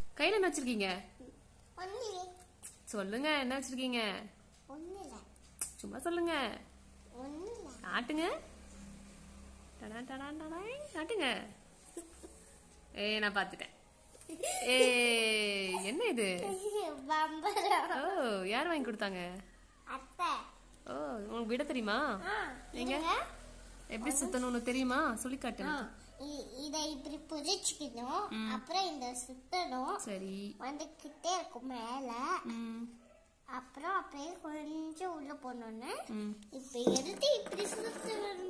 கையில என்ன வச்சிருக்கீங்க ஒண்ணு சொல்லுங்க என்ன வச்சிருக்கீங்க ஒண்ணு இல்ல சும்மா சொல்லுங்க ஒண்ணு இல்ல காட்டுங்க டடா டடா டடாய். காட்டுங்க ஏ நான் பாத்துட்டேன் ஏ என்ன இது பம்பரம் ஓ யார் வாங்கி கொடுத்தாங்க அத்தை ஓ உங்களுக்கு விட தெரியுமா ஆ, எங்க? இருங்க. எப்படி சுத்தணும்னு தெரியுமா சொல்லி காட்டு ஆ, எனக்கு. இ- இத இப்படி புதிச்சுக்கணும் அப்புறம் இந்த சுத்தணும் சரி வந்துகிட்டே இருக்கும் மேல ம் அப்புறம் அப்படியே கொஞ்சம் உள்ள போனோன்னு ம் இப்ப எடுத்து இப்படி சுத்தணும்